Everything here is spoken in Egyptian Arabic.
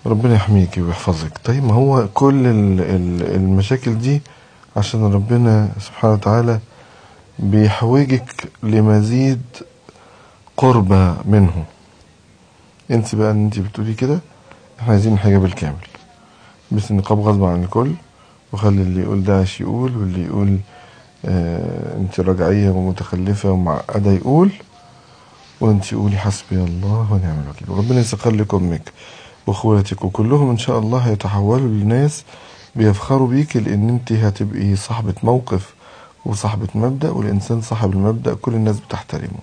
ربنا يحميكي ويحفظك طيب ما هو كل ال- ال- المشاكل دي عشان ربنا سبحانه وتعالى بيحوجك لمزيد قربة منه انت بقى ان انت بتقولي كده احنا عايزين الحجاب الكامل بس النقاب غصب عن الكل وخلي اللي يقول داعش يقول واللي يقول آه انت رجعية ومتخلفة ومعقدة يقول وانت قولي حسبي الله ونعم الوكيل وربنا يسخر لك امك واخواتك وكلهم ان شاء الله هيتحولوا لناس بيفخروا بيك لان انت هتبقي صاحبة موقف وصاحبة مبدأ والانسان صاحب المبدأ كل الناس بتحترمه